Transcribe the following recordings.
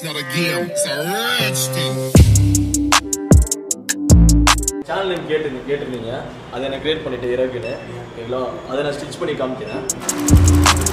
not a game, it's a rich thing. Channel name கேட்டு கேட்டிருந்தீங்க அதை நான் கிரியேட் பண்ணிட்டு இறக்குன்னு ஓகேங்களா அதை நான் ஸ்டிச் பண்ணி காமிக்கிறேன்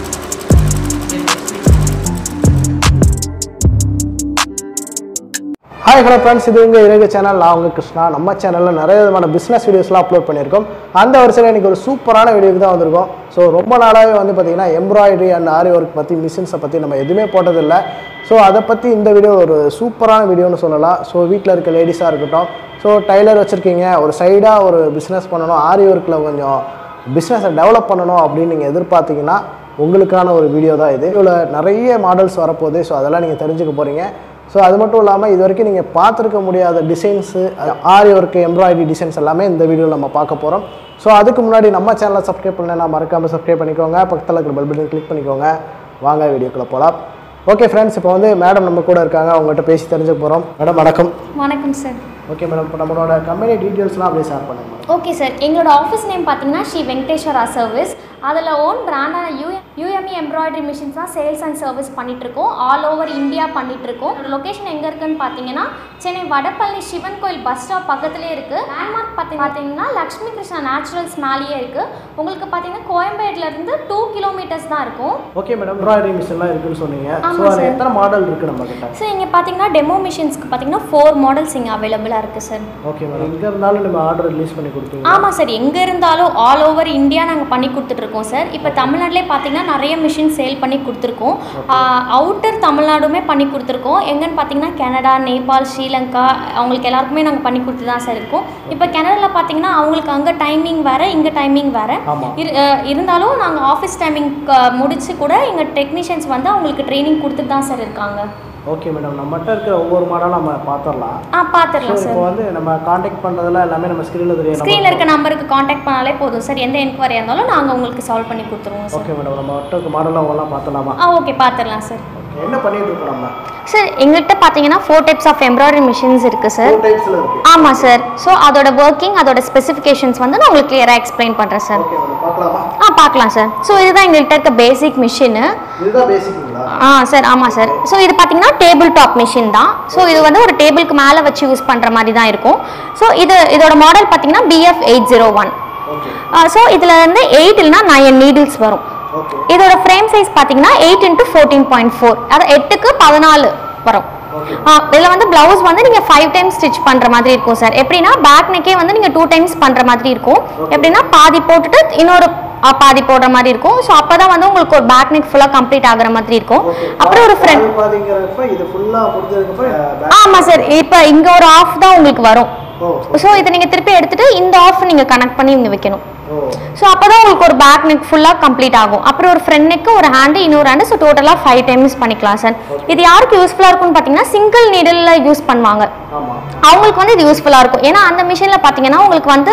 ஹாய் ஹலோ ஃப்ரெண்ட்ஸ் இது உங்கள் இறகு சேனல் நான் உங்கள் கிருஷ்ணா நம்ம சேனலில் நிறைய விதமான பிஸ்னஸ் வீடியோஸ்லாம் அப்லோட் பண்ணியிருக்கோம் அந்த வரிசையில் இன்றைக்கி ஒரு சூப்பரான வீடியோக்கு தான் வந்திருக்கோம் ஸோ ரொம்ப நாளாகவே வந்து பார்த்திங்கன்னா எம்ப்ராய்டரி அண்ட் ஆரி ஒர்க் பற்றி மிஷின்ஸை பற்றி நம்ம எதுவுமே போட்டதில்லை ஸோ அதை பற்றி இந்த வீடியோ ஒரு சூப்பரான வீடியோன்னு சொல்லலாம் ஸோ வீட்டில் இருக்க லேடிஸாக இருக்கட்டும் ஸோ டைலர் வச்சுருக்கீங்க ஒரு சைடாக ஒரு பிஸ்னஸ் பண்ணணும் ஆரி ஒர்க்கில் கொஞ்சம் பிஸ்னஸை டெவலப் பண்ணணும் அப்படின்னு நீங்கள் எதிர்பார்த்தீங்கன்னா உங்களுக்கான ஒரு வீடியோ தான் இது இதில் நிறைய மாடல்ஸ் வரப்போகுது ஸோ அதெல்லாம் நீங்கள் தெரிஞ்சுக்க போகிறீங்க ஸோ அது மட்டும் இல்லாமல் இது வரைக்கும் நீங்கள் பார்த்துருக்க முடியாத designs aari work embroidery designs எல்லாமே இந்த வீடியோவில் நம்ம பார்க்க போகிறோம் ஸோ அதுக்கு முன்னாடி நம்ம சேனலை சப்ஸ்கிரைப் பண்ணலைன்னா மறக்காமல் சப்ஸ்கிரைப் பண்ணிக்கோங்க பக்கத்தில் இருக்கிற பெல் பட்டன் கிளிக் பண்ணிக்கோங்க வாங்க வீடியோக்குள்ளே போகலாம் ஓகே ஃப்ரெண்ட்ஸ் இப்போ வந்து மேடம் நம்ம கூட இருக்காங்க அவங்ககிட்ட பேசி தெரிஞ்சுக்க போகிறோம் மேடம் வணக்கம் வணக்கம் சார் ஓகே மேடம் இப்போ நம்மளோட கம்பெனி டீட்டெயில்ஸ்லாம் அப்படியே ஷேர் பண்ணுங்க மேடம் ஓகே சார் எங்களோட ஆஃபீஸ் நேம் பார்த்தீங்கன்னா ஸ்ரீ வெங்கடேஸ்வரா சர்வீஸ் அதில் ஓன் பிராண்டான யூ யூஎம்இ எம்ப்ராய்டரி மிஷின்ஸ் தான் சேல்ஸ் அண்ட் சர்வீஸ் பண்ணிகிட்ருக்கோம் ஆல் ஓவர் இந்தியா பண்ணிகிட்ருக்கோம் லொக்கேஷன் எங்கே இருக்குன்னு பார்த்தீங்கன்னா சென்னை வடபழனி சிவன் கோயில் பஸ் ஸ்டாப் பக்கத்துலேயே இருக்குது லேண்ட்மார்க் பார்த்தி பார்த்தீங்கன்னா லக்ஷ்மி கிருஷ்ணா நேச்சுரல்ஸ் மேலேயே இருக்குது உங்களுக்கு பார்த்தீங்கன்னா கோயம்பேடுலேருந்து டூ கிலோமீட்டர்ஸ் தான் இருக்கும் ஓகே மேடம் எம்ப்ராய்டரி மிஷின்லாம் இருக்குன்னு சொன்னீங்க ஸோ ஆமாம் அது சார். எத்தனை மாடல் இருக்குது நம்ம கிட்ட ஸோ இங்கே பார்த்தீங்கன்னா டெமோ மிஷின்ஸ்க்கு பார்த்தீங்கன்னா ஃபோர் மாடல்ஸ் இங்கே அவைலபிளாக இருக்குது சார் ஓகே மேடம் இங்கே இருந்தாலும் நம்ம ஆர்டர் ரிலீஸ் பண்ணி கொடுப்பீங்க ஆமாம் சார் எங்கே இருந்தாலும் ஆல் ஓவர் இந்தியா நாங்கள் பண்ணி கொடுத்துட்ருக்கோம் சார் இப்போ தமிழ்நாட்டிலே பார்த்தீங்கன்னா நிறைய மிஷின் சேல் பண்ணி கொடுத்துருக்கோம் அவுட்டர் தமிழ்நாடுமே பண்ணி கொடுத்துருக்கோம் எங்கன்னு பார்த்தீங்கன்னா கனடா நேபாள் ஸ்ரீலங்கா அவங்களுக்கு எல்லாருக்குமே நாங்கள் பண்ணி கொடுத்து தான் சார் இருக்கோம் இப்போ கனடாவில் பார்த்தீங்கன்னா அவங்களுக்கு அங்கே டைமிங் வேறு இங்கே டைமிங் வேறு ஆமாம் இரு அஹ் இருந்தாலும் நாங்கள் ஆஃபீஸ் டைமிங் முடிச்சு கூட எங்கள் டெக்னீஷியன்ஸ் வந்து அவங்களுக்கு ட்ரைனிங் கொடுத்துட்டு தான் சார் இருக்காங்க ஓகே மேடம் நம்மகிட்ட இருக்கிற ஒவ்வொரு மாடலும் நம்ம பார்த்துடலாம் ஆ ஸோ பார்த்துடலாம் சார் இப்போ வந்து நம்ம காண்டாக்ட் பண்ணுறதுல எல்லாமே நம்ம ஸ்க்ரீனில் தெரியும் ஸ்க்ரீனில் இருக்க நம்பருக்கு காண்டாக்ட் பண்ணாலே போதும் சார் எந்த என்கொயரியாக இருந்தாலும் நாங்கள் உங்களுக்கு சால்வ் பண்ணி கொடுத்துருவோம் சார் ஓகே மேடம் நம்ம கிட்ட இருக்க மாடலாம் அவங்களாம் பார்த்துலாமா ஆ ஓகே பார்த்துடலாம் சார் ஓகே என்ன பண்ணிட்டு இருக்கோம் நம்ம சார் எங்கள்கிட்ட பார்த்தீங்கன்னா four types of embroidery machines இருக்குது சார் டூ டைப்ஸில் இருக்கு ஆமாம் சார் ஸோ அதோட ஒர்க்கிங் அதோட ஸ்பெசிஃபிகேஷன்ஸ் வந்து நான் உங்களுக்கு கிளியராக எக்ஸ்பிளைன் பண்ணுறேன் சார் ஓகே மேடம் பார்க்கலாமா ஆ பார்க்கலாம் சார் ஸோ இதுதான் எங்கள்கிட்ட இருக்க பேசிக் மிஷினு இதுதான் பேசிக்குங்களா ஆ சார் ஆமாம் சார் ஸோ இது பார்த்தீங்கன்னா டேபிள் டாப் மிஷின் தான் ஸோ இது வந்து ஒரு டேபிளுக்கு மேலே வச்சு யூஸ் பண்ணுற மாதிரி தான் இருக்கும் ஸோ இது இதோட மாடல் பார்த்தீங்கன்னா BF eight zero one okay so இதில் வந்து எயிட் இல்லைனா நயன் நீடில்ஸ் வரும் ஓகே இதோட ஃப்ரேம் சைஸ் பார்த்தீங்கன்னா eight into fourteen point four அது எட்டுக்கு பதினாலு வரும் ஓகே இதில் வந்து ப்ளவுஸ் வந்து நீங்கள் ஃபைவ் டைம்ஸ் ஸ்டிச் பண்ணுற மாதிரி இருக்கும் சார் எப்படின்னா பேக் நெக்கே வந்து நீங்கள் டூ டைம்ஸ் பண்ணுற மாதிரி இருக்கும் எப்படின்னா பாதி போட்டுட்டு இன்னொரு அஹ், பாதி போடுற மாதிரி இருக்கும் ஸோ அப்போ தான் வந்து உங்களுக்கு ஒரு பேக் நெக் ஃபுல்லாக கம்ப்ளீட் ஆகுற மாதிரி இருக்கும் ஓகே அப்புறம் ஒரு ஃப்ரெண்ட் பாதிங்கிறப்ப இது ஃபுல்லாக முடிஞ்சதுக்கப்புறம் ஆமாம் சார் இப்போ இங்கே ஒரு ஆஃப் தான் உங்களுக்கு வரும் ஓ ஸோ இதை நீங்கள் திருப்பி எடுத்துட்டு இந்த ஆஃப் நீங்கள் கனெக்ட் பண்ணி இங்கே வைக்கணும் ஓ ஸோ அப்போ தான் உங்களுக்கு ஒரு பேக் நெக் ஃபுல்லாக கம்ப்ளீட் ஆகும் அப்புறம் ஒரு ஃப்ரண்ட் நெக்கு ஒரு ஹேண்டு இன்னொரு ஹேண்டு ஸோ டோட்டலாக ஃபைவ் டைம்ஸ் பண்ணிக்கலாம் சார் இது யாருக்கு யூஸ்ஃபுல்லாக இருக்கும்னு பார்த்தீங்கன்னா சிங்கிள் நீடில் யூஸ் பண்ணுவாங்க ஆமாம் அவங்களுக்கு வந்து இது யூஸ்ஃபுல்லாக இருக்கும் ஏன்னா அந்த மிஷினில் பார்த்தீங்கன்னா உங்களுக்கு வந்து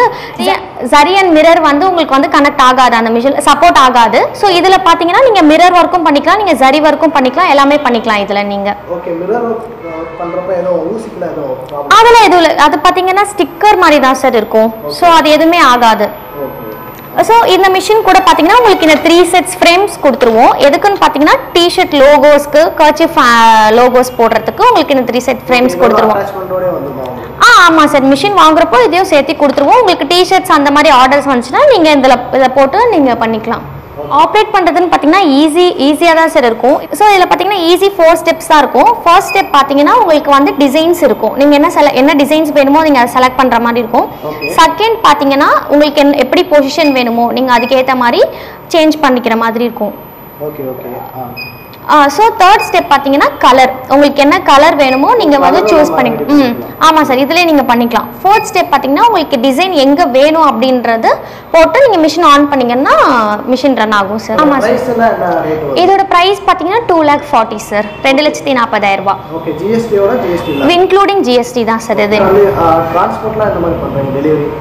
ஜரி அண்ட் மிரர் வந்து உங்களுக்கு வந்து கனெக்ட் ஆகாது அந்த மிஷின் சப்போர்ட் ஆகாது ஸோ இதில் பார்த்தீங்கன்னா நீங்கள் மிரர் ஒர்க்கும் பண்ணிக்கலாம் நீங்கள் ஜரி ஒர்க்கும் பண்ணிக்கலாம் எல்லாமே பண்ணிக்கலாம் இதில் நீங்கள் ஓகே மிரர் ஒர்க் பண்ணுறப்ப ஏதோ ஊசிக்கல ஏதோ ப்ராப்ளம் அதெல்லாம் எதுவும் இல்லை அது பார்த்தீங்கன்னா ஸ்டிக்கர் மாதிரி தான் சார் இருக்கும் ஸோ அது எதுவுமே ஆகாது ஓகே ஸோ இந்த மிஷின் கூட பார்த்தீங்கன்னா உங்களுக்கு இந்த த்ரீ செட்ஸ் ஃப்ரேம்ஸ் கொடுத்துருவோம் எதுக்குன்னு பார்த்தீங்கன்னா டிஷர்ட் லோகோஸ்க்கு கர்ச்சிஃப் லோகோஸ் போடுறதுக்கு உங்களுக்கு இந்த த்ரீ செட் ஃப்ரேம்ஸ் கொடுத்துருவோம் அட்டாச்மெண்ட்டோடய வந்துருக்கோம் உங்களுக்கு ஆ ஆமாம் சார் மிஷின் வாங்குறப்போ இதையும் சேர்த்து கொடுத்துருவோம் உங்களுக்கு டிஷர்ட்ஸ் அந்த மாதிரி ஆர்டர்ஸ் வந்துச்சுன்னா நீங்கள் இதில் இதை போட்டு நீங்கள் பண்ணிக்கலாம் ஆப்ரேட் பண்ணுறதுன்னு பார்த்தீங்கன்னா ஈஸி ஈஸியாக தான் சார் இருக்கும் ஸோ இதில் பார்த்தீங்கன்னா ஈஸி ஃபோர் ஸ்டெப்ஸ் தான் இருக்கும் ஃபர்ஸ்ட் ஸ்டெப் பார்த்தீங்கன்னா உங்களுக்கு வந்து டிசைன்ஸ் இருக்கும் நீங்கள் என்ன செல என்ன டிசைன்ஸ் வேணுமோ நீங்கள் அதை செலக்ட் பண்ணுற மாதிரி இருக்கும் Okay. செகண்ட் பார்த்தீங்கன்னா உங்களுக்கு என்ன எப்படி பொசிஷன் வேணுமோ நீங்கள் அதுக்கேற்ற மாதிரி சேஞ்ச் பண்ணிக்கிற மாதிரி இருக்கும் ஓகே ஓகே ஆ ஸோ தேர்ட் ஸ்டெப் பார்த்தீங்கன்னா கலர் உங்களுக்கு என்ன கலர் வேணுமோ நீங்கள் வந்து Colour சூஸ் நம்ம பண்ணி edit ம் பண்ணிக்கலாம். ஆமாம் சார் இதுலேயே நீங்கள் பண்ணிக்கலாம் ஃபோர்த் ஸ்டெப் பார்த்தீங்கன்னா உங்களுக்கு டிசைன் எங்கே வேணும் அப்படின்றது போட்டு நீங்கள் மிஷின் ஆன் பண்ணீங்கன்னா மிஷின் ரன் ஆகும் சார் ஆமாம் சார் ப்ரைஸ் எல்லாம் என்ன ரேட் வரும் இதோட ப்ரைஸ் பார்த்தீங்கன்னா டூ லேக் ஃபார்ட்டி சார் ரெண்டு லட்சத்தி நாற்பதாயிரம் ரூபாய் ஓகே ஜிஎஸ்டியோட ஜிஎஸ்டி இல்லை இன்க்ளூடிங் ஜிஎஸ்டி தான் சார் இது டிரான்ஸ்போர்ட்லாம் இந்த மாதிரி பண்ணுறீங்க டெலிவரி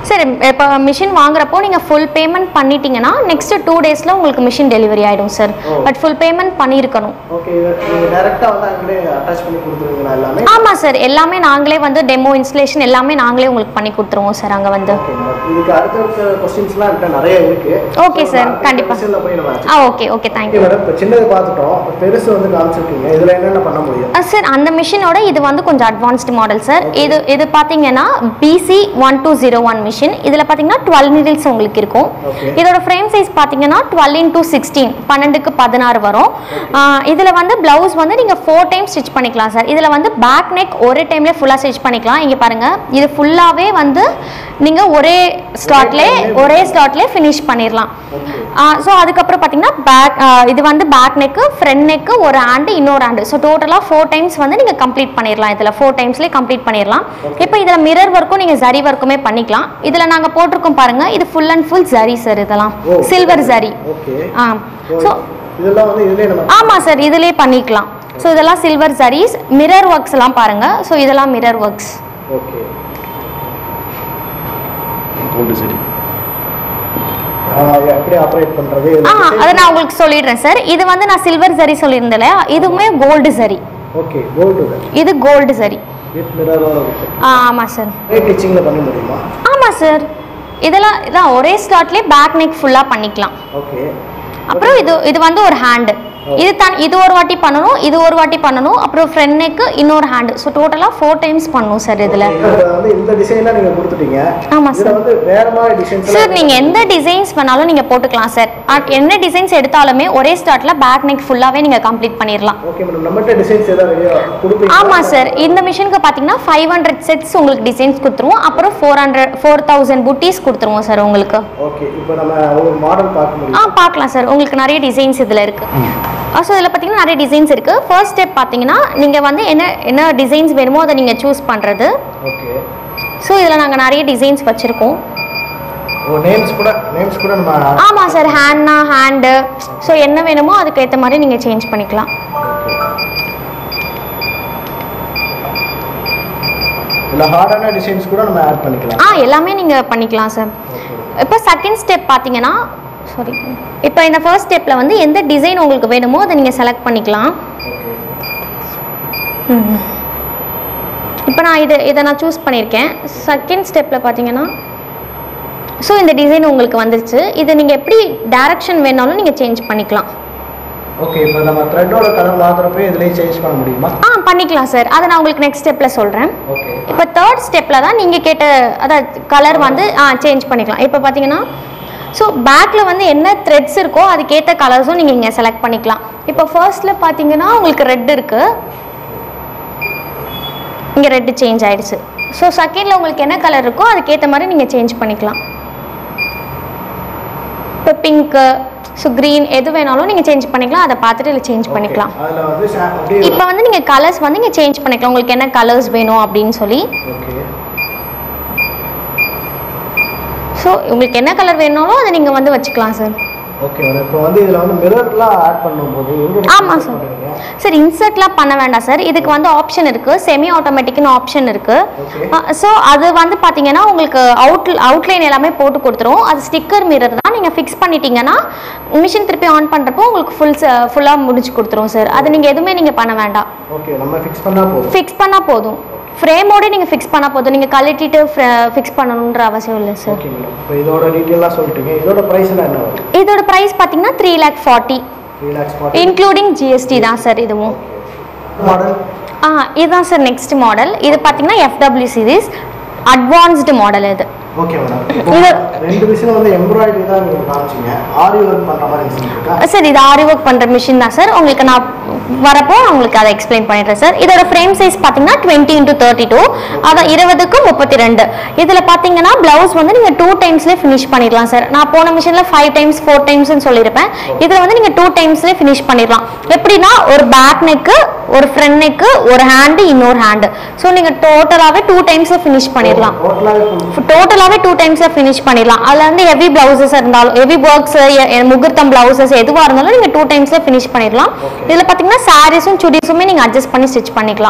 சரி இப்போ மிஷின் வாங்குறப்போ நீங்கள் ஃபுல் பேமெண்ட் பண்ணிட்டீங்கன்னா நெக்ஸ்ட் டூ டேஸில் உங்களுக்கு மிஷின் டெலிவரி ஆகிடும் sir oh. But full payment பண்ணியிருக்கணும் ஓகே நீங்கள் டேரெக்டாக வந்து அங்கே அட்டாச் பண்ணி கொடுத்துருவீங்களா எல்லாமே ஆமாம் சார் எல்லாமே நாங்களே வந்து டெமோ இன்ஸ்டலேஷன் எல்லாமே நாங்களே உங்களுக்கு பண்ணி கொடுத்துருவோம் சார் அங்கே வந்து ஓகே மேடம் இதுக்கு அடுத்தடுத்த கொஸ்டின்ஸ்லாம் என்கிட்ட நிறைய இருக்கு Okay, sir. கண்டிப்பா. மிஷினில் போய் நம்ம ஆ okay okay okay thank you madam இப்போ சின்னது பார்த்துட்டோம் இப்ப பெருசு வந்து காமிச்சிருக்கீங்க இதில் என்னென்ன பண்ண முடியும் சார் அந்த மிஷினோட இது வந்து கொஞ்சம் அட்வான்ஸ்டு மாடல் சார் இது இது பார்த்தீங்கன்னா PC one two zero one machine இதில் பார்த்தீங்கன்னா டுவெல் நீடில்ஸ் உங்களுக்கு இருக்கும் Okay. இதோட ஃப்ரேம் சைஸ் பார்த்தீங்கன்னா டுவெல் இன்டூ சிக்ஸ்டீன் பன்னெண்டுக்கு பதினாறு வரும் இதில் வந்து ப்ளவுஸ் வந்து நீங்கள் ஃபோர் டைம் ஸ்டிச் பண்ணிக்கலாம் சார் இதில் வந்து பேக் நெக் ஒரு டைம்லேயே ஃபுல்லாக ஸ்டிச் பண்ணிக்கலாம் இங்கே பாருங்கள் இது ஃபுல்லாகவே வந்து நீங்கள் ஒரே ஸ்லாட்லே ஒரே ஸ்லாட்லேயே ஃபினிஷ் பண்ணிடலாம் ஸோ அதுக்கப்புறம் பார்த்தீங்கன்னா பேக் இது வந்து பேக் நெக்கு ஃப்ரண்ட் நெக்கு ஒரு ஹேண்டு இன்னொரு ஹேண்டு ஸோ டோட்டலாக ஃபோர் டைம்ஸ் வந்து நீங்கள் கம்ப்ளீட் பண்ணிடலாம் இதில் ஃபோர் டைம்ஸ்லேயே கம்ப்ளீட் பண்ணிடலாம் இப்போ இதில் மிரர் ஒர்க்கும் நீங்கள் ஜரி ஒர்க்குமே பண்ணிக்கலாம் இதில் நாங்கள் போட்டிருக்கோம் பாருங்கள் இது full and full zari sir இதெல்லாம் ஓ. சில்வர் ஜரி ஓகே ஆ ஸோ இதெல்லாம் வந்து இதுலேயே நம்ம ஆமாம் சார் இதிலே பண்ணிக்கலாம் ஸோ இதெல்லாம் சில்வர் ஜரீஸ் மிரர் ஒர்க்ஸ் எல்லாம் பாருங்கள் ஸோ இதெல்லாம் மிரர் ஒர்க்ஸ் ஓகே கோல்டு சரி எப்படி ஆப்ரேட் பண்ணுறது ஆ அதை நான் உங்களுக்கு சொல்லிடுறேன் சார் இது வந்து நான் சில்வர் ஜரி சொல்லியிருந்தேன் இல்லையா இதுவுமே கோல்டு ஜரி ஓகே கோல்டு இது கோல்டு ஜரி வித் மிரரோட இருக்கு ஆ ஆமாம் சார் ரேட் டிச்சிங்கில் பண்ண முடியுமா ஆமாம் சார் இதெல்லாம் இதான் ஒரே ஸ்லாட்லேயே பேக் நெக் ஃபுல்லாக பண்ணிக்கலாம் ஓகே அப்புறம் இது இது வந்து ஒரு ஹேண்டு இது தான் இது ஒரு வாட்டி பண்ணணும் இது ஒரு வாட்டி பண்ணணும் அப்புறம் ஃப்ரண்ட் நெக்கு இன்னொரு ஹேண்டு ஸோ டோட்டலாக ஃபோர் டைம்ஸ் பண்ணணும் சார் இதில் இதுல வந்து இந்த டிசைன்லாம் நீங்கள் கொடுத்துட்டீங்க ஆமா இதுல சார். வந்து வேற மாதிரி டிசைன்ஸ் சார் நீங்கள் எந்த டிசைன்ஸ் வேணாலும் நீங்கள் போட்டுக்கலாம் சார் அட் என்ன டிசைன்ஸ் எடுத்தாலுமே ஒரே ஸ்லாட்டில் பேக் நெக் ஃபுல்லாகவே நீங்கள் கம்ப்ளீட் பண்ணிடலாம் ஓகே மேடம் நம்மகிட்ட டிசைன்ஸ் ஏதாவது ரெடியா கொடுப்பீங்க ஆமாம் சார் இந்த மிஷினுக்கு பார்த்தீங்கன்னா ஃபைவ் ஹண்ட்ரட் செட்ஸ் உங்களுக்கு டிசைன்ஸ் கொடுத்துருவோம் அப்புறம் ஃபோர் ஹண்ட்ரட் ஃபோர் தௌசண்ட் புட்டீஸ் கொடுத்துருவோம் சார் உங்களுக்கு ஓகே இப்போ நம்ம ஒரு மாடல் பார்க்க ஆ முடியும் பார்க்கலாம் சார் உங்களுக்கு நிறைய டிசைன்ஸ் இதில் இருக்குது ஸோ இதில் பார்த்தீங்கன்னா நிறைய டிசைன்ஸ் இருக்குது ஃபர்ஸ்ட் ஸ்டெப் பார்த்தீங்கன்னா நீங்கள் வந்து என்ன என்ன டிசைன்ஸ் வேணுமோ அதை நீங்கள் சூஸ் பண்ணுறது ஓகே ஸோ இதில் நாங்கள் நிறைய டிசைன்ஸ் வச்சுருக்கோம் ஓ நேம்ஸ் கூட நேம்ஸ் கூட நம்ம ஆமாம் சார் ஹேண்ட்னா ஹேண்டு ஸோ என்ன வேணுமோ அதுக்கு ஏற்ற மாதிரி நீங்கள் சேஞ்ச் பண்ணிக்கலாம் இல்லை ஹார்டான டிசைன்ஸ் கூட நம்ம ஆட் பண்ணிக்கலாம் ஆ எல்லாமே நீங்கள் பண்ணிக்கலாம் சார் இப்போ செகண்ட் ஸ்டெப் பார்த்தீங்கன்னா சாரி இப்போ இந்த ஃபர்ஸ்ட் ஸ்டெப்பில் வந்து எந்த டிசைன் உங்களுக்கு வேணுமோ அதை நீங்கள் செலக்ட் பண்ணிக்கலாம் ஓகே இப்போ நான் இது இதை நான் சூஸ் பண்ணியிருக்கேன் செகண்ட் ஸ்டெப்பில் பார்த்தீங்கன்னா ஸோ இந்த டிசைன் உங்களுக்கு வந்துருச்சு இது நீங்கள் எப்படி டைரக்ஷன் வேணாலும் நீங்கள் சேஞ்ச் பண்ணிக்கலாம் ஓகே இப்போ நம்ம த்ரெட்டோட கலர் மாத்திரப்போ இதுலேயே சேஞ்ச் பண்ண முடியுமா ஆ பண்ணிக்கலாம் சார் அதை நான் உங்களுக்கு நெக்ஸ்ட் ஸ்டெப்பில் சொல்கிறேன் ஓகே இப்போ தேர்ட் ஸ்டெப்பில் தான் நீங்கள் கேட்ட அதாவது கலர் வந்து ஆ சேஞ்ச் பண்ணிக்கலாம் இப்போ பார்த்தீங்கன்னா ஸோ பேக்கில் வந்து என்ன த்ரெட்ஸ் இருக்கோ அதுக்கேற்ற கலர்ஸும் நீங்கள் இங்கே செலக்ட் பண்ணிக்கலாம் இப்போ ஃபர்ஸ்ட்டில் பார்த்தீங்கன்னா உங்களுக்கு ரெட் இருக்குது இங்கே ரெட்டு சேஞ்ச் ஆயிடுச்சு ஸோ செகண்டில் உங்களுக்கு என்ன கலர் இருக்கோ அதுக்கேற்ற மாதிரி நீங்கள் சேஞ்ச் பண்ணிக்கலாம் இப்போ பிங்க்கு ஸோ க்ரீன் எது வேணாலும் நீங்கள் சேஞ்ச் பண்ணிக்கலாம் அதை பார்த்துட்டு இதில் சேஞ்ச் பண்ணிக்கலாம் அதில் வந்து சா- அப்படியே இப்போ வந்து நீங்கள் கலர்ஸ் வந்து நீங்கள் சேஞ்ச் பண்ணிக்கலாம் உங்களுக்கு என்ன கலர்ஸ் வேணும் அப்படின்னு சொல்லி ஓகே ஸோ உங்களுக்கு என்ன கலர் வேணாலும் அதை நீங்கள் வந்து வச்சுக்கலாம் சார் ஓகே மேடம் இப்போ வந்து இதில் வந்து மிரர்லாம் ஆட் பண்ணும்போது எங்க ஆமாம் சார் பண்ணுவீங்க சார் இன்சர்ட்லாம் பண்ண வேண்டாம் சார் இதுக்கு வந்து ஆப்ஷன் இருக்குது செமி ஆட்டோமேட்டிக்னு ஆப்ஷன் Okay. இருக்குது ஸோ அது வந்து பார்த்தீங்கன்னா உங்களுக்கு அவுட் அவுட்லைன் எல்லாமே போட்டு கொடுத்துரும் அது ஸ்டிக்கர் மிரர் தான் நீங்கள் ஃபிக்ஸ் பண்ணிட்டீங்கன்னா மிஷின் திருப்பி ஆன் பண்ணுறப்போ உங்களுக்கு ஃபுல் ஃபுல்லாக முடிச்சு கொடுத்துரும் சார் அது நீங்கள் எதுவுமே நீங்கள் பண்ண வேண்டாம் ஓகே நம்ம ஃபிக்ஸ் பண்ணால் போதும் ஃபிக்ஸ் பண்ணால் போதும் ஃப்ரேமோட நீங்கள் ஃபிக்ஸ் பண்ணால் போதும் நீங்கள் கழட்டிட்டு ஃபிக்ஸ் பண்ணணுன்ற அவசியம் இல்லை சார் ஓகே மேடம் இப்போ இதோட டீட்டெயிலாக சொல்லிட்டீங்க இதோட ப்ரைஸ் எல்லாம் என்ன வரும் இதோட ப்ரைஸ் பார்த்தீங்கன்னா three lakh forty three lakhs forty including GST தான் சார் இதுவும் மாடல் ஆ இதுதான் சார் நெக்ஸ்ட் மாடல் இது பார்த்தீங்கன்னா எஃப்டபிள்யூ சீரிஸ் அட்வான்ஸ்டு மாடல் இது ஓகே மேடம் இப்போ இது- ரெண்டு மிஷின் வந்து எம்ப்ராய்டரி தான் நீங்கள் காமிச்சிங்க ஆரி ஒர்க் பண்ணுற மாதிரி மிஷின் இருக்கா சார் இது ஆரி ஒர்க் பண்ணுற மிஷின் தான் சார் உங்களுக்கு நான் வரப்போ உங்களுக்கு அதை எக்ஸ்பிளைன் பண்ணிடுறேன் சார் இதோட ஃப்ரேம் சைஸ் பார்த்தீங்கன்னா டுவெண்ட்டி இன்ட்டு தேர்ட்டி டூ அதான் இருபதுக்கு முப்பத்தி ரெண்டு இதில் பார்த்தீங்கன்னா ப்ளவுஸ் வந்து நீங்கள் டூ டைம்ஸ்லேயே ஃபினிஷ் பண்ணிடலாம் சார் நான் போன மிஷினில் ஃபைவ் டைம்ஸ் ஃபோர் டைம்ஸ்னு சொல்லியிருப்பேன் இதில் வந்து நீங்கள் டூ டைம்ஸ்லேயே ஃபினிஷ் பண்ணிடலாம் எப்படின்னா ஒரு பேக் நெக்கு ஒரு ஃப்ரண்ட் நெக்கு ஒரு ஹேண்டு இன்னொரு ஹேண்டு ஸோ நீங்கள் டோட்டலாகவே டூ டைம்ஸில் ஃபினிஷ் பண்ணிடலாம் டோட்டலாகவே டோட்டலாகவே டூ டைம்ஸில் ஃபினிஷ் பண்ணிடலாம் அதில் வந்து ஹெவி ப்ளவுசஸ் இருந்தாலும் ஹெவி ஒர்க்ஸ் முகூர்த்தம் ப்ளவுசஸ் எதுவாக இருந்தாலும் நீங்கள் டூ டைம்ஸில் ஃபினிஷ் பண்ணிடலாம் இதில் பார்த்தீங்கன்னா சாரீஸும் சுடிஸுமே நீங்கள் அட்ஜஸ்ட் பண்ணி ஸ்டிச் பண்ணிக்கலாம்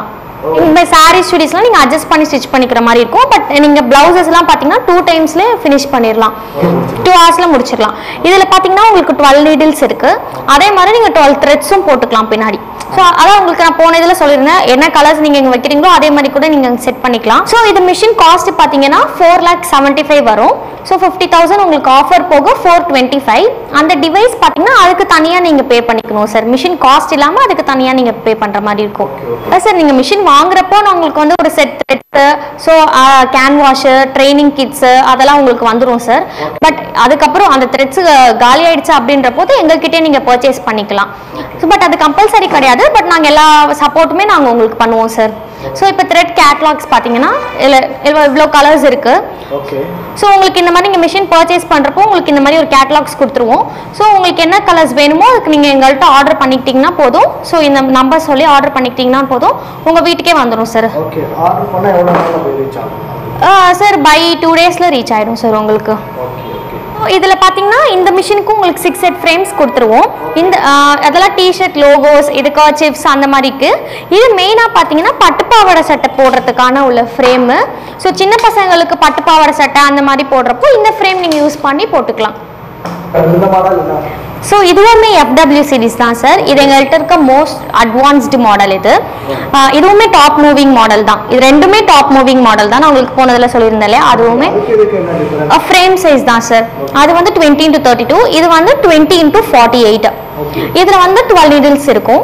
இந்த சாரீ ஸ்டுடிஸ்லாம் நீங்கள் அட்ஜஸ்ட் பண்ணி ஸ்டிச் பண்ணிக்கிற மாதிரி இருக்கும் பட் நீங்கள் ப்ளவுசஸ்லாம் பார்த்தீங்கன்னா டூ டைம்ஸ்லேயே ஃபினிஷ் பண்ணிடலாம் டூ ஹவர்ஸில் முடிச்சிடலாம் இதில் பார்த்தீங்கன்னா உங்களுக்கு டுவெல் நீடில்ஸ் இருக்குது அதே மாதிரி நீங்கள் டுவெல் த்ரெட்ஸும் போட்டுக்கலாம் பின்னாடி ஸோ அதான் உங்களுக்கு நான் போன இதில் சொல்லியிருந்தேன் என்ன கலர்ஸ் நீங்கள் இங்கே வைக்கிறீங்களோ அதே மாதிரி கூட நீங்கள் செட் பண்ணிக்கலாம் ஸோ இது மிஷின் காஸ்ட் பார்த்தீங்கன்னா ஃபோர் லேக் செவன்ட்டி ஃபைவ் வரும் ஸோ ஃபிஃப்டி தௌசண்ட் உங்களுக்கு ஆஃபர் போக ஃபோர் டுவெண்ட்டி ஃபைவ் அந்த டிவைஸ் பார்த்தீங்கன்னா அதுக்கு தனியாக நீங்கள் பே பண்ணிக்கணும் சார் மிஷின் காஸ்ட் இல்லாமல் அதுக்கு தனியாக நீங்கள் பே பண்ணுற மாதிரி இருக்கும் சார் நீங்கள் மிஷின் வாங்குறப்போ நான் உங்களுக்கு வந்து ஒரு set threads so can wash training kits அதெல்லாம் உங்களுக்கு வந்துடும் சார் பட் அதுக்கப்புறம் அந்த த்ரெட்ஸு காலி ஆயிடுச்சு அப்படின்ற போது எங்ககிட்டே நீங்கள் பர்ச்சேஸ் பண்ணிக்கலாம் ஸோ பட் அது கம்பல்சரி கிடையாது பட் நாங்கள் எல்லா சப்போர்ட்டுமே நாங்கள் உங்களுக்கு பண்ணுவோம் சார் ஸோ இப்போ த்ரெட் கேட்லாக்ஸ் பார்த்தீங்கன்னா இதில் இவ்வளோ கலர்ஸ் இருக்குது ஓகே ஸோ உங்களுக்கு இந்த மாதிரி நீங்கள் மிஷின் பர்ச்சேஸ் பண்ணுறப்போ உங்களுக்கு இந்த மாதிரி ஒரு கேட்லாக்ஸ் கொடுத்துருவோம் ஸோ உங்களுக்கு என்ன கலர்ஸ் வேணுமோ அதுக்கு நீங்கள் எங்கள்கிட்ட ஆர்டர் பண்ணிக்கிட்டிங்கன்னா போதும் ஸோ இந்த நம்பர் சொல்லி ஆர்டர் பண்ணிக்கிட்டிங்கன்னா போதும் உங்கள் வீட்டுக்கே வந்துடும் சார் ஓகே ஆர்டர் பண்ணால் எவ்வளோ நாளில் போய் ரீச் ஆகும் சார் பை டூ டேஸில் ரீச் ஆகிடும் சார் உங்களுக்கு ஓகே ஓகே இதில் பார்த்தீங்கன்னா இந்த மிஷினுக்கு உங்களுக்கு சிக்ஸ் செட் ஃப்ரேம்ஸ் கொடுத்துருவோம் இந்த ஆஹ், அதெல்லாம் டிஷர்ட் லோகோஸ் இது கர்ச்சிப்ஸ் அந்த மாதிரிக்கு இது மெயினாக பார்த்தீங்கன்னா பட்டுப்பாவாடை சட்டை போடுறதுக்கான உள்ள ஃப்ரேமு ஸோ சின்ன பசங்களுக்கு பட்டுப்பாவாடை சட்டை அந்த மாதிரி போடுறப்போ இந்த ஃப்ரேம் நீங்கள் யூஸ் பண்ணி போட்டுக்கலாம் இந்த மாடல் என்ன ஸோ இதுவுமே எஃப்டபிள்யூ சீரிஸ் தான் சார் இது எங்கள்கிட்ட இருக்க மோஸ்ட் அட்வான்ஸ்டு மாடல் இது ஆஹ், இதுவுமே டாப் மூவிங் மாடல் தான் இது ரெண்டுமே டாப் மூவிங் மாடல் தான் நான் உங்களுக்கு போனதில் சொல்லியிருந்தேன் இல்லையா அதுவுமே அதுக்கு இதுக்கு என்ன டிஃபரன்ஸ் ஃப்ரேம் சைஸ் தான் சார் அது வந்து டுவெண்ட்டி இன்ட்டு தேர்ட்டி டூ இது வந்து டுவெண்ட்டி இன்ட்டு ஃபார்ட்டி எயிட் இதில் வந்து டுவெல் நீடில்ஸ் இருக்கும்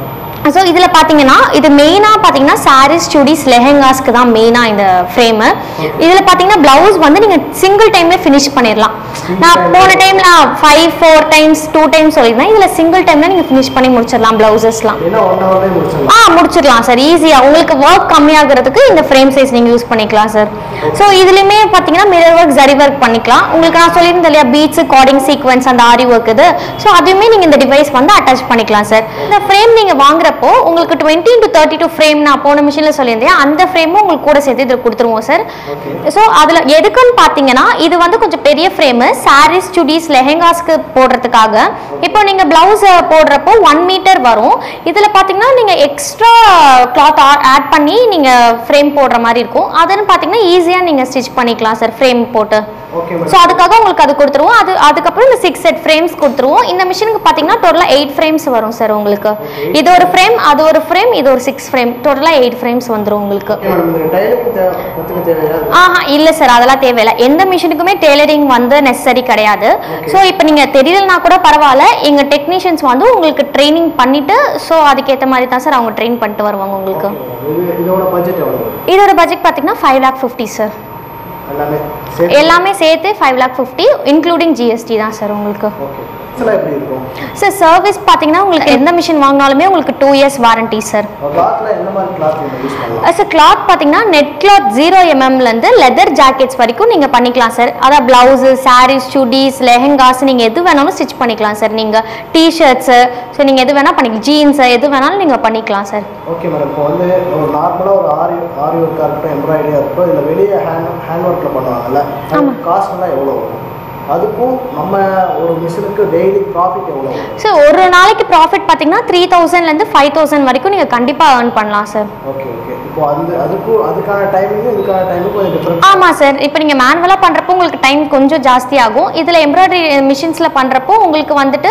ஸோ இதில் பார்த்தீங்கன்னா இது மெயினாக பார்த்தீங்கன்னா சாரீஸ் சுடிஸ் லெஹெங்காஸ்க்கு தான் மெயினாக இந்த ஃப்ரேமு இதில் பார்த்தீங்கன்னா ப்ளவுஸ் வந்து நீங்கள் சிங்கிள் டைம்ல ஃபினிஷ் பண்ணிடலாம் நான் போன டைமில் five four times two times சொல்லியிருந்தேன் இதில் சிங்கிள் டைமில் நீங்கள் ஃபினிஷ் பண்ணி முடிச்சிடலாம் ப்ளவுசஸ்லாம் ஏன்னா ஒன் ஹவர்லேயே முடிச்சிடலாம் ஆ முடிச்சிடலாம் சார் ஈஸியாக உங்களுக்கு ஒர்க் கம்மியாகிறதுக்கு இந்த ஃப்ரேம் சைஸ் நீங்கள் யூஸ் பண்ணிக்கலாம் சார் ஸோ இதுலேயுமே பார்த்தீங்கன்னா மிரர் ஒர்க் ஜரி ஒர்க் பண்ணிக்கலாம் உங்களுக்கு நான் சொல்லியிருந்தேன் இல்லையா பீட்ஸ் கார்டிங் சீக்வன்ஸ் அந்த ஆரி ஒர்க் இது ஸோ அதுவுமே நீங்கள் இந்த டிவைஸ் வந்து அட்டாச் பண்ணிக்கலாம் சார் இந்த ஃப்ரேம் நீங்கள் வாங்குறப்போ உங்களுக்கு twenty to thirty two frame நான் போன மிஷினில் சொல்லியிருந்தேன் அந்த ஃப்ரேமும் உங்களுக்கு கூட சேர்த்து இதில் கொடுத்துருவோம் சார் ஸோ அதில் எதுக்குன்னு பார்த்தீங்கன்னா இது வந்து கொஞ்சம் பெரிய ஃப்ரேமு சாரீஸ் சுடிஸ் லெஹெங்காஸ்க்கு போடுறதுக்காக இப்போ நீங்கள் ப்ளவுஸ் போடுறப்போ ஒன் மீட்டர் வரும் இதில் பார்த்தீங்கன்னா நீங்கள் எக்ஸ்ட்ரா கிளாத் ஆட் பண்ணி நீங்கள் ஃப்ரேம் போடுற மாதிரி இருக்கும் அதுன்னு பார்த்தீங்கன்னா ஈஸியாக நீங்கள் ஸ்டிச் பண்ணிக்கலாம் சார் ஃப்ரேம் போட்டு ஓகே ஸோ அதுக்காக உங்களுக்கு அது கொடுத்துருவோம் அது அதுக்கப்புறம் இந்த சிக்ஸ் செட் ஃப்ரேம்ஸ் கொடுத்துருவோம் இந்த மிஷினுக்கு பார்த்தீங்கன்னா டோட்டலாக எயிட் ஃப்ரேம்ஸ் வரும் சார் உங்களுக்கு இது ஒரு ஃப்ரேம் அது ஒரு ஃப்ரேம் இது ஒரு சிக்ஸ் ஃப்ரேம் டோட்டலாக எயிட் ஃப்ரேம்ஸ் வந்துடும் உங்களுக்கு மேடம் இந்த டைலுக்கு தேவை கற்றுக்க தேவையா ஆஹா இல்லை சார் அதெல்லாம் தேவையில்லை எந்த மிஷினுக்குமே டெய்லரிங் வந்து நெசசரி கிடையாது ஸோ இப்போ நீங்கள் தெரியலனா கூட பரவாயில்ல எங்கள் டெக்னீஷியன்ஸ் வந்து உங்களுக்கு ட்ரைனிங் பண்ணிவிட்டு ஸோ அதுக்கேற்ற மாதிரி தான் சார் அவங்க ட்ரெயின் பண்ணிட்டு வருவாங்க உங்களுக்கு இது இதோட பட்ஜெட் எவ்வளோ வரும் இதோட பட்ஜெட் பார்த்தீங்கன்னா ஃபைவ் லேக் ஃபிஃப்டி சார் எல்லாமே சேர்த்து எல்லாமே சேர்த்து five lakh fifty including GST தான் சார் உங்களுக்கு ஓகே இதெல்லாம் எப்படி இருக்கும் சார் சர்வீஸ் பார்த்தீங்கன்னா உங்களுக்கு எந்த மிஷின் வாங்கினாலுமே உங்களுக்கு டூ இயர்ஸ் வாரண்டி சார் கிளாத்தில் எந்த மாதிரி கிளாத் நீங்கள் யூஸ் பண்ணலாம் சார் கிளாத் பார்த்தீங்கன்னா நெட் கிளாத் ஜீரோ எம்எம்லேருந்து லெதர் ஜாக்கெட்ஸ் வரைக்கும் நீங்கள் பண்ணிக்கலாம் சார் அதான் ப்ளவுஸு சாரீஸ் சுடிஸ் லெஹெங்காஸ் நீங்கள் எது வேணாலும் ஸ்டிச் பண்ணிக்கலாம் சார் நீங்கள் டிஷர்ட்ஸு ஸோ நீங்கள் எது வேணால் பண்ணிக்கலாம் ஜீன்ஸு எது வேணாலும் நீங்கள் பண்ணிக்கலாம் சார் ஓகே மேடம் இப்போ வந்து ஒரு நார்மலாக ஒரு ஆரி ஆரி ஒர்க்காக இருக்கட்டும் எம்ப்ராய்டரியாக இருக்கட்டும் இதில் வெளியே ஹேண்ட் ஹேண்ட் ஒர்க்கில் பண்ணுவாங்கல்ல அதுக்கு காஸ்ட்லாம் எவ்வளோ வரும் அதுக்கும் நம்ம ஒரு மிஷினுக்கு டெய்லி ப்ராஃபிட் எவ்வளோ வரும் ஸோ ஒரு நாளைக்கு ப்ராஃபிட் பார்த்தீங்கன்னா த்ரீ தௌசண்ட்லேருந்து ஃபைவ் தௌசண்ட் வரைக்கும் நீங்கள் கண்டிப்பாக ஏர்ன் பண்ணலாம் சார் ஓகே ஓகே இப்போ அந்த அதுக்கும் அதுக்கான டைமிங்கும் இதுக்கான டைமுக்கும் கொஞ்சம் டிஃப்ரெண்ட் ஆமாம் சார் இப்போ நீங்கள் மேனுவலாக பண்ணுறப்போ உங்களுக்கு டைம் கொஞ்சம் ஜாஸ்தி ஆகும் இதில் எம்ப்ராய்டரி மிஷின்ஸில் பண்ணுறப்போ உங்களுக்கு வந்துட்டு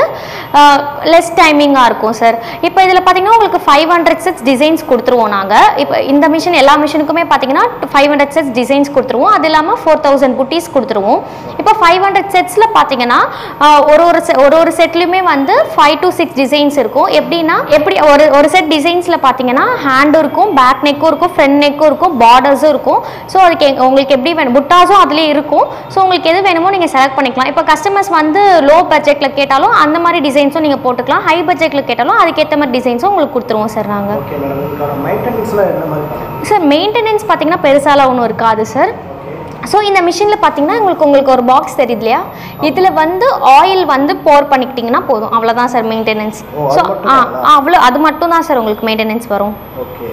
லெஸ் டைமிங்காக இருக்கும் சார் இப்போ இதில் பார்த்தீங்கன்னா உங்களுக்கு ஃபைவ் ஹண்ட்ரட் செட்ஸ் டிசைன்ஸ் கொடுத்துருவோம் நாங்கள் இப்போ இந்த மிஷின் எல்லா மிஷினுக்குமே பார்த்தீங்கன்னா ஃபைவ் ஹண்ட்ரட் செட்ஸ் டிசைன்ஸ் கொடுத்துருவோம் அது இல்லாமல் ஃபோர் தௌசண்ட் புட்டீஸ் கொடுத்துருவோம் இப்போ ஃபைவ் ஹண்ட்ரட் செட்ஸில் பார்த்தீங்கன்னா ஆஹ், ஒரு ஒரு se- ஒரு ஒரு செட்லையுமே வந்து ஃபைவ் to சிக்ஸ் டிசைன்ஸ் இருக்கும் எப்படின்னா எப்படி ஒரு ஒரு செட் டிசைன்ஸில் பார்த்தீங்கன்னா ஹேண்டும் இருக்கும் பேக் நெக்கும் இருக்கும் ஃப்ரண்ட் நெக்கும் இருக்கும் பார்டர்ஸும் இருக்கும் ஸோ அதுக்கு எங்க- உங்களுக்கு எப்படி வேணும் புட்டாஸும் அதுலேயே இருக்கும் ஸோ உங்களுக்கு எது வேணுமோ நீங்கள் செலக்ட் பண்ணிக்கலாம் இப்போ கஸ்டமர்ஸ் வந்து லோ பட்ஜெட்டில் கேட்டாலும் அந்த மாதிரி டிசைன்ஸும் நீங்கள் போட்டுக்கலாம் ஹை பட்ஜெட்டில் கேட்டாலும் அதுக்கேற்ற மாதிரி டிசைன்ஸும் உங்களுக்கு கொடுத்துருவோம் சார் நாங்கள் ஓகே மேடம் இதுக்கான மெயின்டெனன்ஸ்லாம் என்ன மாதிரி பண்ணுங்க சார் மெயின்டெனன்ஸ் பார்த்தீங்கன்னா பெருசாலாம் ஒன்றும் இருக்காது சார் ஸோ இந்த மிஷினில் பார்த்தீங்கன்னா உங்களுக்கு உங்களுக்கு ஒரு பாக்ஸ் தெரியுது இல்லையா இதில் வந்து ஆயில் வந்து போர் பண்ணிக்கிட்டிங்கன்னா போதும் அவ்வளோதான் சார் மெயின்டெனன்ஸ் ஓ, அது ஸோ மட்டும் ஆ தானா? அவ்வளோ அது மட்டும் தான் சார் உங்களுக்கு மெயின்டெனன்ஸ் வரும் ஓகே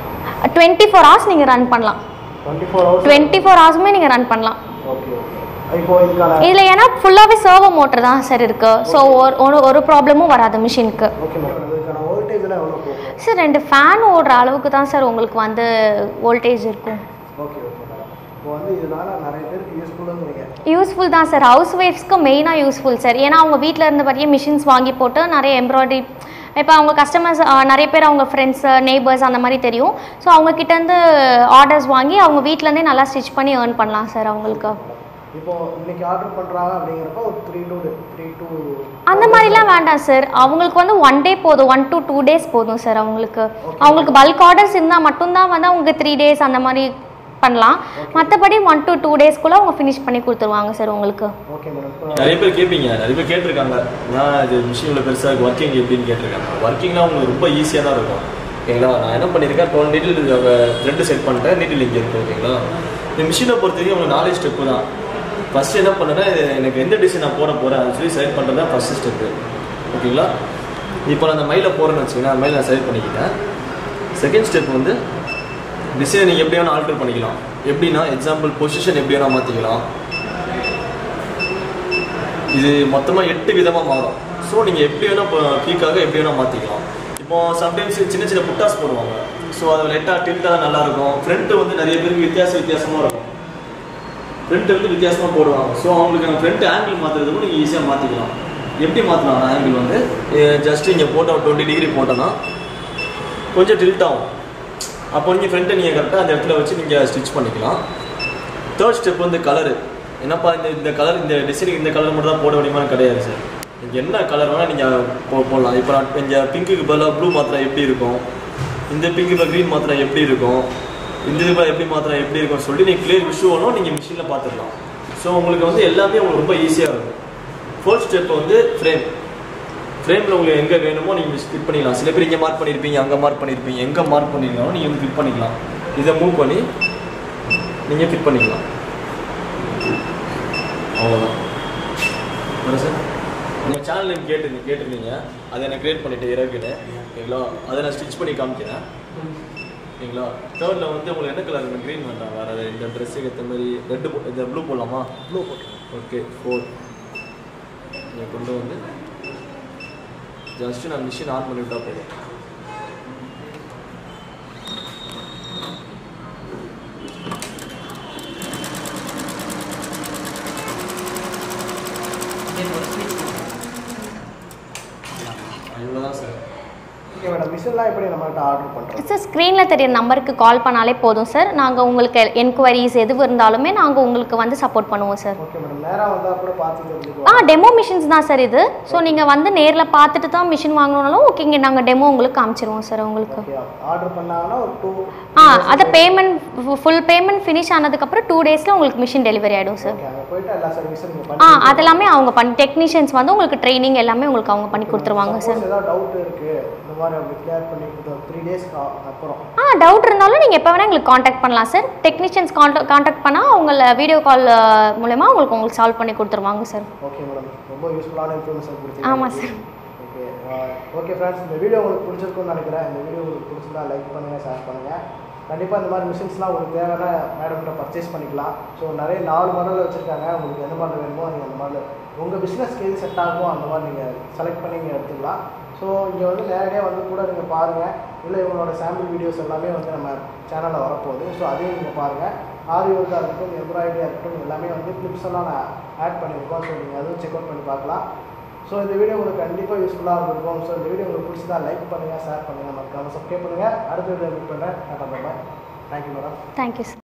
டுவெண்ட்டி ஃபோர் ஹவர்ஸ் நீங்கள் ரன் பண்ணலாம் twenty four hours twenty four ஹவர்ஸுமே நீங்கள் ரன் பண்ணலாம் ஓகே ஓகே இப்போ இதுக்கான இதில் ஏன்னா ஃபுல்லாகவே சர்வோ மோட்டர் தான் சார் இருக்குது ஸோ ஒரு ஒரு ப்ராப்ளமும் வராது மிஷினுக்கு ஓகே மேடம் இதுக்கான வோல்டேஜ்லாம் எவ்வளோ போகும் சார் ரெண்டு ஃபேன் ஓடுற அளவுக்கு தான் சார் உங்களுக்கு வந்து வோல்டேஜ் இருக்கும் ஓகே ஓகே மேடம் இப்போ வந்து இதனால நிறைய பேருக்கு யூஸ்ஃபுல்லுங்கிறீங்க யூஸ்ஃபுல் தான் சார் ஹவுஸ் ஒய்ஃப்ஸ்க்கு மெயினாக யூஸ்ஃபுல் சார் ஏன்னா அவங்க வீட்டில் இருந்தபடியே மிஷின்ஸ் வாங்கி போட்டு நிறைய எம்ப்ராய்டரி இப்போ அவங்க கஸ்டமர்ஸ் நிறைய பேர் அவங்க ஃப்ரெண்ட்ஸ் நெய்பர்ஸ் அந்த மாதிரி தெரியும் ஸோ அவங்க கிட்டேருந்து ஆர்டர்ஸ் வாங்கி அவங்க வீட்டிலேருந்தே நல்லா ஸ்டிச் பண்ணி ஏர்ன் பண்ணலாம் சார் அவங்களுக்கு இப்போ இன்னைக்கு ஆர்டர் பண்ணுறாங்க அப்படிங்கிறப்ப ஒரு த்ரீ டூ த்ரீ டூ அந்த மாதிரிலாம் வேண்டாம் சார் அவங்களுக்கு வந்து ஒன் டே போதும் ஒன் to டூ டேஸ் போதும் சார் அவங்களுக்கு அவங்களுக்கு பல்க் ஆர்டர்ஸ் இருந்தால் மட்டும்தான் வந்து அவங்க த்ரீ டேஸ் அந்த மாதிரி பண்ணலாம் மற்றபடி ஒன் to டூ டேஸ்க்குள்ளே அவங்க ஃபினிஷ் பண்ணி கொடுத்துருவாங்க சார் உங்களுக்கு ஓகே மேடம் இப்போ நிறைய பேர் கேட்பீங்க நிறைய பேர் கேட்டிருக்காங்க நான் இது மிஷின் இவ்வளோ பெருசாக இருக்கு ஒர்க்கிங் எப்படின்னு கேட்டிருக்காங்க ஒர்க்கிங்லாம் உங்களுக்கு ரொம்ப ஈஸியாக தான் இருக்கும் ஓகேங்களா நான் என்ன பண்ணியிருக்கேன் டுவெல் நீட்டில் த்ரெட்டு செட் பண்ணிட்டேன் நீட்டில் இங்கே இருக்கு ஓகேங்களா இந்த மிஷினை பொறுத்த வரைக்கும் உங்களுக்கு நாலேஜ் ஸ்டெப்பு தான் ஃபஸ்ட்டு என்ன பண்ணேன்னா இது எனக்கு எந்த டிசைன் நான் போட போகிறேன் அது சொல்லி செலக்ட் பண்ணுறது தான் ஃபஸ்ட்டு ஸ்டெப்பு ஓகேங்களா இப்போ நான் அந்த மயில போகிறேன்னு வச்சுக்கோங்க அந்த மயில நான் செலக்ட் பண்ணிக்கிட்டேன் செகண்ட் ஸ்டெப் வந்து டிசைனை நீங்கள் எப்படி வேணால் ஆல்டர் பண்ணிக்கலாம் எப்படின்னா எக்ஸாம்பிள் பொசிஷன் எப்படி வேணால் மாற்றிக்கலாம் இது மொத்தமாக எட்டு விதமாக மாறும் ஸோ நீங்கள் எப்படி வேணால் இப்போ பீக்காக எப்படி வேணால் மாற்றிக்கலாம் இப்போ சம்டைம்ஸ் சின்ன சின்ன புட்டாஸ் போடுவாங்க ஸோ அது லைட்டாக டில்ட்டாக நல்லா இருக்கும் ஃப்ரண்ட்டு வந்து நிறைய பேருக்கு வித்தியாச வித்தியாசமாக இருக்கும் ஃப்ரண்ட் வந்து வித்தியாசமாக போடுவாங்க ஸோ அவங்களுக்கு நம்ம ஃப்ரண்ட் ஆங்கிள் மாற்றுறதுக்கும் நீங்கள் ஈஸியாக மாற்றிக்கலாம் எப்படி மாற்றலாம் ஆங்கிள் வந்து ஜஸ்ட் இங்கே போட்டோம் டுவெண்ட்டி டிகிரி போட்டோன்னா கொஞ்சம் டில்ட் ஆகும் அப்போ நீங்கள் ஃப்ரண்ட்டை நீங்கள் கரெக்டாக அந்த இடத்துல வச்சு நீங்கள் ஸ்டிச் பண்ணிக்கலாம் தேர்ட் ஸ்டெப் வந்து கலரு என்னப்பா இந்த இந்த கலர் இந்த டிசைனுக்கு இந்த கலர் மட்டும் தான் போட முடியுமான்னு கிடையாது சார் நீங்கள் என்ன கலர் வேணால் நீங்கள் போ போடலாம் இப்போ நான் இங்கே பிங்க்குக்கு பதிலாக ப்ளூ மாத்திரா எப்படி இருக்கும் இந்த பிங்க்கு இப்போ க்ரீன் மாத்திரா எப்படி இருக்கும் இந்த இது பதிலா எப்படி மாத்திரா எப்படி இருக்கும்னு சொல்லிட்டு நீங்கள் கிளியர் விஷுவலும் நீங்கள் மிஷினில் பார்த்துக்கலாம் ஸோ உங்களுக்கு வந்து எல்லாமே உங்களுக்கு ரொம்ப ஈஸியாக இருக்கும் ஃபோர்த் ஸ்டெப் வந்து ஃப்ரேம் ஃப்ரேமில் உங்களுக்கு எங்கே வேணுமோ நீங்கள் ஃபிட் பண்ணிக்கலாம் சில பேர் இங்கே மார்க் பண்ணியிருப்பீங்க அங்கே மார்க் பண்ணியிருப்பீங்க எங்கே மார்க் பண்ணிருந்தாலும் நீங்கள் வந்து ஃபிட் பண்ணிக்கலாம் இதை மூவ் பண்ணி நீங்கள் ஃபிட் பண்ணிக்கலாம் அவ்வளோதான் வர சார் உங்கள் சேனல் கேட்டு கேட்டிருந்தீங்க அதை நான் கிரியேட் பண்ணிட்டேன் இறக்குன்னு ஓகேங்களா அதை நான் ஸ்டிச் பண்ணி காமிக்கிறேன் ஓகேங்களா தேர்டில் வந்து உங்களுக்கு என்ன கலர் வேணும் க்ரீன் வேண்டாம் வேறு இந்த ட்ரெஸ்ஸுக்கு ஏற்ற மாதிரி ரெட்டு இந்த ப்ளூ போடலாமா ப்ளூ போட்டு ஓகே ஃபோர் இதை கொண்டு வந்து ஜஸ்ட் நான் மிஷின் ஆன் பண்ணிவிட்டா போதும் இவ்வளோதான் சார் ஓகே மேடம் மிஷின்லாம் எப்படி நம்மகிட்ட ஆர்டர் பண்ணுறோம் சார் ஸ்க்ரீனில் தெரிய நம்பருக்கு கால் பண்ணாலே போதும் சார் நாங்கள் உங்களுக்கு என்கொயரிஸ் எது இருந்தாலுமே நாங்கள் உங்களுக்கு வந்து சப்போர்ட் பண்ணுவோம் சார் ஓகே மேடம் நேராக வந்தால் கூட பார்த்து ஆ தெரிஞ்சுக்கலாம் டெமோ மிஷின்ஸ் தான் சார் இது ஸோ நீங்கள் வந்து நேரில் பார்த்துட்டு தான் மிஷின் வாங்கணுனாலும் ஓகேங்க நாங்கள் டெமோ உங்களுக்கு காமிச்சிருவோம் சார் உங்களுக்கு ஓகே ஆர்டர் பண்ணாங்கன்னா ஒரு டூ ஆ அதை பேமெண்ட் ஃபுல் பேமெண்ட் ஃபினிஷ் ஆனதுக்கப்புறம் டூ டேஸில் உங்களுக்கு மிஷின் டெலிவரி ஆகிடும் சார் ஓகே அங்கே போயிட்டு எல்லா சர்வீஸும் நீங்கள் ஆ பண்ணி அதெல்லாமே அவங்க பண்ணி டெக்னீஷியன்ஸ் வந்து உங்களுக்கு ட்ரைனிங் எல்லாமே உங்களுக்கு அவங்க பண்ணி கொடுத்துருவாங்க சார் Suppose ஏதாவது டவுட் இருக்குது இந்த மாதிரி அப்படி கிளியர் பண்ணி த்ரீ டேஸ்க்கு அப்புறம் ஆ டவுட் இருந்தாலும் நீங்கள் எப்போ வேணால் எங்களுக்கு காண்டாக்ட் பண்ணலாம் சார் டெக்னீஷியன்ஸ் காண்டாக்ட் காண்டாக்ட் பண்ணால் அவங்கள வீடியோ கால் மூலயமா உங்களுக்கு உங்களுக்கு சால்வ் பண்ணி கொடுத்துருவாங்க சார் ஓகே மேடம் ரொம்ப யூஸ்ஃபுல்லான இன்ஃபர்மேஷன் கொடுத்தீங்க ஆமாம் சார் ஓகே ஓகே ஃப்ரெண்ட்ஸ் இந்த வீடியோ உங்களுக்கு பிடிச்சிருக்கும்னு நினைக்கிறேன் இந்த வீடியோ உங்களுக்கு பிடிச்சிருந்தா லைக் பண்ணுங்கள் ஷேர் பண்ணுங்கள் கண்டிப்பாக இந்த மாதிரி மிஷின்ஸ்லாம் உங்களுக்கு தேவையான மேடம்கிட்ட பர்ச்சேஸ் பண்ணிக்கலாம் ஸோ நிறைய நாலு மாடலில் வச்சுருக்காங்க உங்களுக்கு எந்த மாடல் வேணுமோ நீங்கள் அந்த மாடல் உங்கள் பிஸ்னஸ்க்கு எது செட் ஆகுமோ அந்த மாதிரி நீங்கள் செலக்ட் பண்ணி நீங்கள் எடுத்துக்கலாம் ஸோ இங்கே வந்து நேரடியாக வந்து கூட நீங்கள் பாருங்கள் இல்லை இவங்களோட சாம்பிள் வீடியோஸ் எல்லாமே வந்து நம்ம சேனலில் வரப்போகுது ஸோ அதையும் நீங்கள் பாருங்கள் ஆரி ஒர்க்காக இருக்கட்டும் எம்ப்ராய்டரியாக இருக்கட்டும் எல்லாமே வந்து கிளிப்ஸ் எல்லாம் நான் ஆட் பண்ணியிருக்கோம் ஸோ நீங்கள் அதுவும் செக் அவுட் பண்ணி பார்க்கலாம் ஸோ இந்த வீடியோ உங்களுக்கு கண்டிப்பாக யூஸ்ஃபுல்லாக இருந்திருக்கும் ஸோ இந்த வீடியோ உங்களுக்கு பிடிச்சதா லைக் பண்ணுங்கள் ஷேர் பண்ணுங்கள் மறக்காமல் சப்ஸ்கிரைப் பண்ணுங்கள் அடுத்த வீடியோ மீட் பண்ணுறேன் tata bye thank you madam thank you sir